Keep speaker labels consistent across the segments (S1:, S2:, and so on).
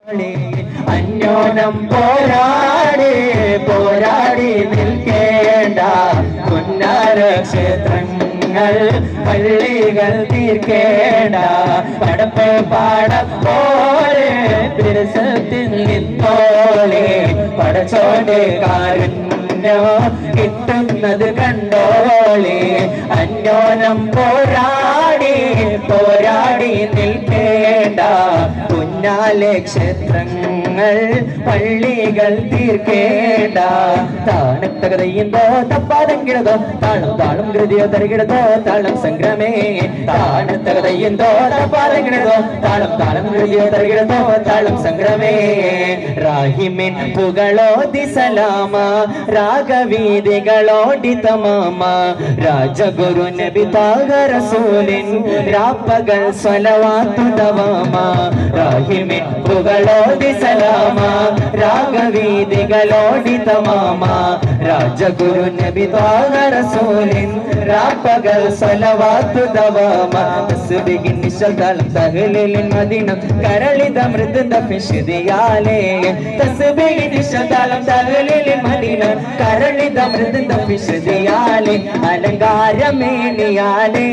S1: അന്യോനം പോരാടി പോരാടി നിൽക്കേണ്ട പുന്നാര ക്ഷേത്രങ്ങൾ പള്ളികൾ തീർക്കേണ്ട പടപ്പ് പാടപ്പോലെ തിരുസത്തിൽ നിന്നോളെ പടച്ചോന്റെ കാരുണ്യോ കിട്ടുന്നത് കണ്ടോളെ അന്യോനം പോരാടി പോരാടി നിൽക്കേണ്ട കുഞ്ഞാലെ ക്ഷേത്രങ്ങൾ പള്ളികൾ തീർക്കേണ്ട താണത്തകതയുണ്ടോ തപ്പാതെങ്കിടതോ താളം താളം കൃതിയോ തരകിടതോ താളം സംഗ്രമേ താണത്തകതയുണ്ടോ തപ്പാതെങ്കിടതോ താളം താളം കൃതിയോ തരകിടതോ താളം സംഗ്രമേ റാഹിമിൻ പുകളോ ദിസലാമ രാഗവീതികളോടി തമാമ രാജഗുരു നബി താഗ റസൂലിൻ രാപ്പകൽ സ്വലവാത്തു ദവാമ റാഹിമിൻ പുകളോ ദിസലാമ രാഗവീതികളോടി തമാമ രാജഗുരു നബി താഗ റസൂലിൻ രാപ്പകൽ സ്വലവാത്തു ദവാമ തസ്ബിഹിൻ നിശതലം തഹ്ലീലിൻ മദീനം കരളിത മൃദുന്ദ ഫിഷ്ദിയാലേ തസ്ബിഹിൻ നിശതലം തഹ്ലീലിൻ മദീനം കരളിത മൃദുന്ദ ഫിഷ്ദിയാലേ അലങ്കാരമേനിയാലേ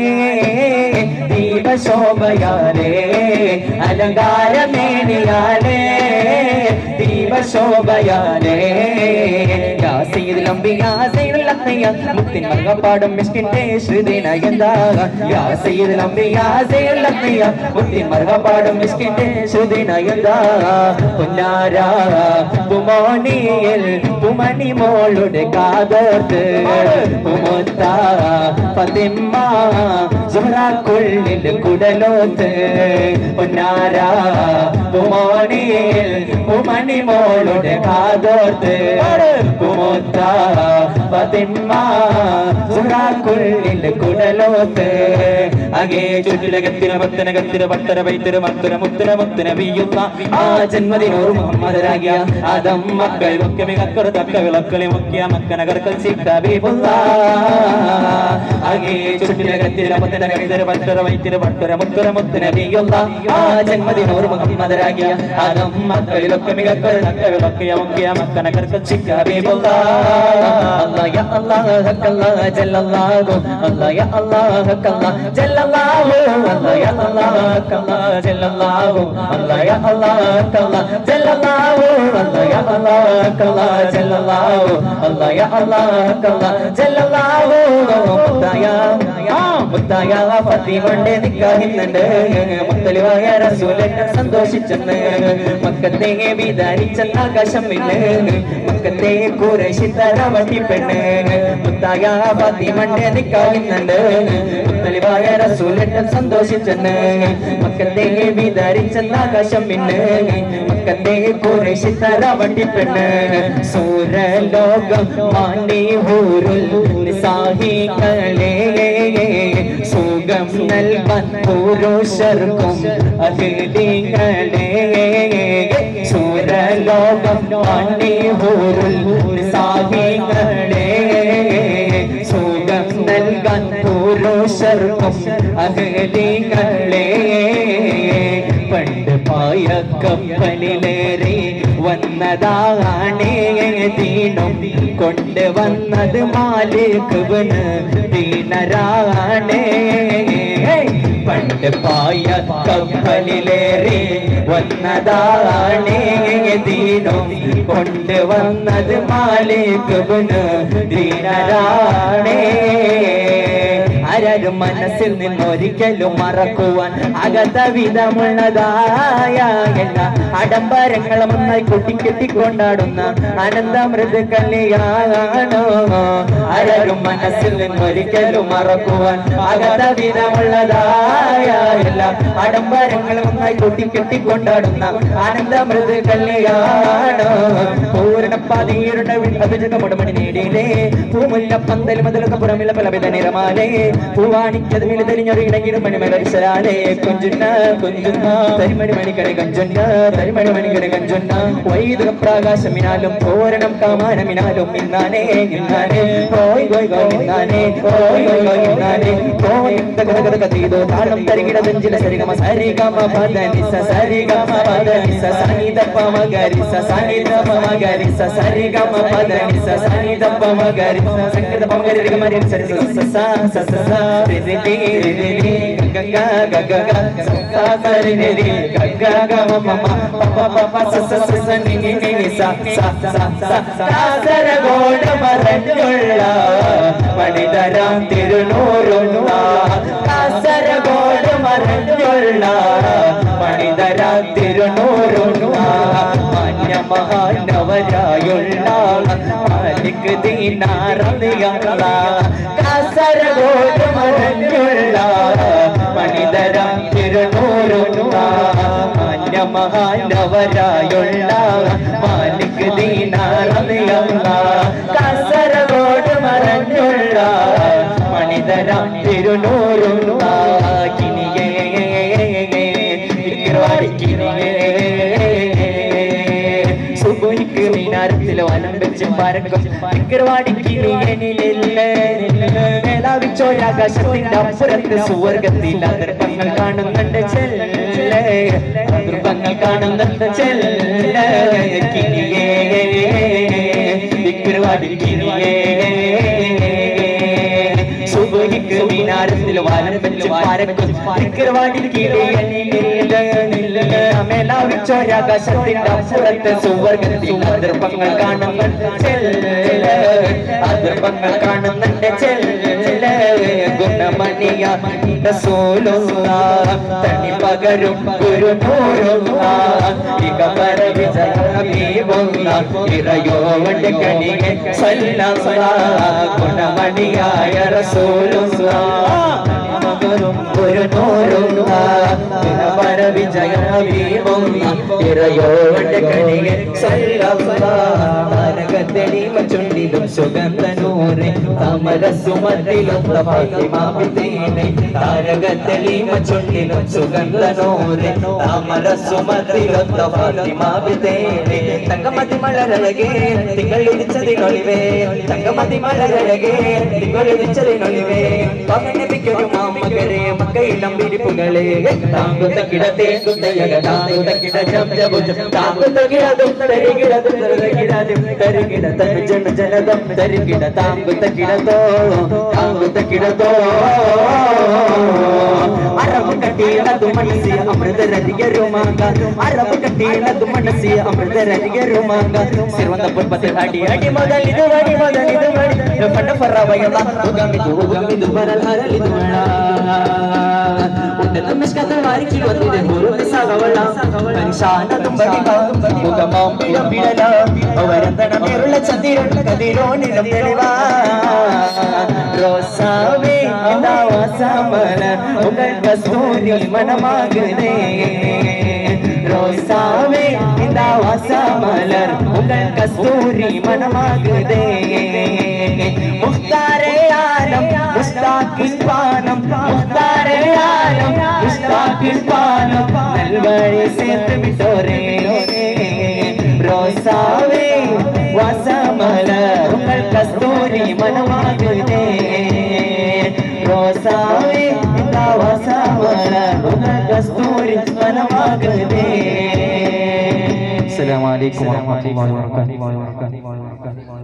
S1: ദീപശോഭയാലേ അലങ്കാരമേനിയാലേ ദീപശോഭയാലേ യാ സയ്യിദുൽ അംബിയാ സയ്യിദുൽ അഖ്നിയ മുക്തിൻ മർഗപാടും മിസ്കിന്റെ ശ്രുതിന എന്താ യാ സയ്യിദുൽ അംബിയാ സയ്യിദുൽ അഖ്നിയ മുക്തിൻ മർഗപാടും മിസ്കിന്റെ ശ്രുതിന എന്താ പുന്നാരാ പുമോനിയിൽ പുമണി മോളുടെ കാതോർത്ത് പുമുത്ത ഫതിമ്മ സുഹ്റാക്കുള്ളിൽ കുടലോത്ത് പൊന്നാരാ പുമോണിയിൽ പുമണി മോളുടെ കാതോർത്ത് പുമുത്ത ഫതിമ്മ സുഹ്റാക്കുള്ളിൽ കുടലോത്ത് അകേ ചുറ്റിലകത്തിന പത്തനകത്തിന പത്തര വൈത്തിര മത്തുര മുത്തുര മുത്തുന വീയുന്ന ആ ജന്മദിനോർ മുഹമ്മദ് രാഗിയ ആദം മക്കൾ മുഖ്യ മികക്കർ തക്ക വിളക്കളി മുഖ്യ മക്കനകർക്കൽ സിക്കബീബുള്ള അകേ ചുറ്റിലകത്തിന പത്തനകത്തിന പത്തര വൈത്തിര പത്തര മുത്തുര മുത്തുന വീയുന്ന ആ ജന്മദിനോർ മുഹമ്മദ് രാഗിയ ആദം മക്കളിലൊക്കെ മികക്കർ തക്ക വിളക്കിയ മുഖ്യ മക്കനകർക്കൽ സിക്കബീബുള്ള അല്ലാ യാ അല്ലാഹ് ഹക്കല്ലാഹ് ജല്ലല്ലാഹു അല്ലാ യാ അല്ലാഹ് ഹക്കല്ലാഹ് ജല്ലല്ലാഹു അല്ലാ യാ അല്ലാഹ് ഹക്കല്ലാഹ് ജല്ലല്ലാഹു അല്ലാ യാ അല്ലാഹ് ഹക്കല്ലാഹ് ജല്ലല്ലാഹു അല്ലാ യാ അല്ലാഹ് ഹക്കല്ലാഹ് ജല്ലല്ലാഹു അല്ലാ യാ അല്ലാഹ് ഹക്കല്ലാഹ് ജല്ലല്ലാഹു മുത്തായ ആ മുത്തായ ഫത്തിമന്റെ നിക്കാഹിന്നുണ്ട് മുത്തലിവായ റസൂലന്നെ സന്തോഷിച്ചെന്ന് മക്കത്തെ വിധാനിച്ചെന്ന് ആകാശം പിന്നെ മക്കത്തെ കുറേശി തരവട്ടി പെണ്ണ് മുത്തായ ഫാത്തിമന്റെ നിക്കാഹിന്നുണ്ട് മുത്തലിവായ റസൂലന്നെ സന്തോഷിച്ചെന്ന് മക്കത്തെ വിധാനിച്ചെന്ന് ആകാശം പിന്നെ മക്കത്തെ കുറേശി തരവട്ടി പെണ്ണ് സൂരലോകം മാണ്ടി ഹൂരുൽ നിസാഹികളെ സുഖം നൽകാൻ പുരുഷർക്കും അഹിലികളെ സൂരലോകം മാണ്ടി ഹൂരുൽ നിസാഹികളെ സുഖം നൽകാൻ പുരുഷർക്കും അഹിലികളെ പണ്ട് പായ കപ്പലിലേറി വന്നതാണേ ദീനം കൊണ്ടുവന്നത് മാലിക്കുവന് ദീനരാണേ പണ്ട് പായ കപ്പലിലേറി വന്നതാണേ ദീനം കൊണ്ടുവന്നത് മാലിക്കുവന് ദീനരാണേ ആരും മനസ്സിൽ നിന്ന് ഒരിക്കലും മറക്കുവാൻ അകത്ത വിധമുള്ളതായ എല്ലാ ആഡംബരങ്ങളും ഒന്നായി കൂട്ടിക്കെട്ടി കൊണ്ടാടുന്ന ആനന്ദമൃത് കല്യാണോ ആരും മനസ്സിൽ നിന്ന് ഒരിക്കലും മറക്കുവാൻ അകത്ത വിധമുള്ളതായ എല്ലാ ആഡംബരങ്ങളും ഒന്നായി കൂട്ടിക്കെട്ടി കൊണ്ടാടുന്ന ആനന്ദമൃത് കല്യാണോ പൂരണപ്പാതീരുടെ അഭിജകമുടമണി നേടിയില്ലേ പൂമുല്ല പന്തൽ മുതലൊക്കെ പുറമില്ല പല വിധ നിറമാലേ പൂവാണിക്കത് മിനി തെരിഞ്ഞൊരു ഇടങ്ങിടും മണിമലരിശലാലേ കൊഞ്ചുന്ന കൊഞ്ചുന്ന തരിമണി മണിക്കരെ കഞ്ചുന്ന തരിമണി മണിക്കരെ കഞ്ചുന്ന വൈദ്യുത പ്രകാശമിനാലും പൂരണം കാമാനമിനാലും മിന്നാനേ മിന്നാനേ ഓയ് ഓയ് ഓയ് മിന്നാനേ ഓയ് ഓയ് ഓയ് മിന്നാനേ ഓയ് ഗദ ഗദ ഗദീദോ താളം തരികിട ദഞ്ചില സരിഗമ സരിഗമ പദ നിസ സരിഗമ പദ നിസ സനിദ പമ ഗരി സ സനിദ പമ ഗരി സ സരിഗമ പദ നിസ സനിദ പമ ഗരി സംഗീത പമ ഗരി ഗമ രി സ സ സ സ സ സ രി രി രി രി രി രി ഗ ഗ ഗ ഗ ഗ സ സ സ രി രി രി ഗ ഗ ഗ മ മ മ പ പ പ പ സ സ സ സ നി നി നി നി സ സ സ സ കാസർഗോഡ് മറഞ്ഞുള്ള മണിതരാം തിരുനൂറുള്ള കാസർഗോഡ് മറഞ്ഞുള്ള മണിതരാം തിരുനൂറുള്ള മാന്യ മഹാനവരായുള്ള മാലിക് ദീനാറിയുള്ള കാസർഗോഡ് മറഞ്ഞുള്ള മണിതരാം തിരുനൂറുള്ള മാന്യ മഹാനവരായുള്ള മാലിക് ദീനാറിയുള്ള കാസർഗോഡ് മറഞ്ഞുള്ള മണിതരാം തിരുനൂറുള്ള കിനിയേ സുബുഹിക്ക് മീനാരത്തിൽ വനം വെച്ച് പരക്കും മേലാവിച്ചോരാകാശത്തിന്റെ അപ്പുറത്ത് സുവർഗത്തിൽ അതിർപ്പങ്ങൾ കാണുന്നുണ്ട് ചെല്ലേ അതിർപ്പങ്ങൾ കാണുന്നുണ്ട് ചെല്ലേ കിനിയേ വിക്രവാടി കിനിയേ സുബഹിക്ക് മീനാരത്തിൽ വനം വെച്ച് പരക്കും വിക്രവാടി മേലാവിച്ചോരാകാശത്തിന്റെ അപ്പുറത്ത് സുവർഗത്തിൽ അതിർപ്പങ്ങൾ കാണുന്നുണ്ട് ചെല്ലേ അതിർപ്പങ്ങൾ കാണുന്നുണ്ട് ചെല്ലേ ഗുണമണിയ റസൂലുള്ള തനി പകരും ഗുരുനൂറുള്ള ഇക പര വിജയ ഹബീബുള്ള ഇറയോവണ്ട കണിയെ സല്ലല്ലാഹു ഗുണമണിയായ റസൂലുള്ള പകരും ഗുരുനൂറുള്ള ഇക പര വിജയ ഹബീബുള്ള ഇറയോവണ്ട കണിയെ സല്ലല്ലാഹു ചുണ്ടിലും സുഗന്ധനൂറെ താമരസുമത്തിലൊത്ത ഫാത്തിമാപിതേനെ താരകത്തെളിമ ചുണ്ടിലും സുഗന്ധനൂറെ താമരസുമത്തിലൊത്ത ഫാത്തിമാപിതേനെ തങ്കമതി മലരഴകേ തിങ്കളിടിച്ചതിനൊളിവേ തങ്കമതി മലരഴകേ തിങ്കളിടിച്ചതിനൊളിവേ പകനബിക്കൊരു മാമകരെ മക്കയിലം വിരിപ്പുകളെ താങ്കുത്ത കിടത്തേ കുത്തയക താങ്കുത്ത കിട ജം ജബുജം താങ്കുത്ത കിടതും തരികിടതും തരികിടതും തരികിട തന്നു ജന ജനതം തരികിട താങ്കുത്ത കിടതോ താങ്കുത്ത കിടതോ അറബ് കട്ടിയിലതു മനസ്സി അമൃതരതികരുമാക അറബ് കട്ടിയിലതു മനസ്സി അമൃതരതികരുമാക സിർവന്ത പുഷ്പത്തിൽ അടി അടി മുതൽ ഇത് വടി മുതൽ ഇത് വടി ഫണ്ട ഫറവയല്ല ഉഗമിതു ഉഗമിതു ബരൽ ഹരലിതു വേള ഉണ്ടതും മിഷ്കത്തിൽ വാരിക്കി വന്നിದೆ മുറുതി സകവള പരിശാനതും ബടിക മുഖമാം പിടപിടല അവരന്തണമേറുള്ള ചതിരും കതിരോണിലും തെളിവാ ரோசாவே வாசமல உங்கள் கஸ்தூரி மனமாகுதே ரோசாவே இந்த வாசமலர் உங்கள் கஸ்தூரி மனமாகுதே முக்தாரே ஆலம் முஸ்தாக்கின் பானம் முக்தாரே ஆலம் முஸ்தாக்கின் பானம் நல்வழி சேர்த்து விட்டோரே ரோசாவே வாசமலர் உங்கள் கஸ்தூரி மனமாகுதே ரோசாவே இந்த வாசமலர் உங்கள் கஸ்தூரி மனமாகுதே
S2: السلام عليكم ورحمة الله وبركاته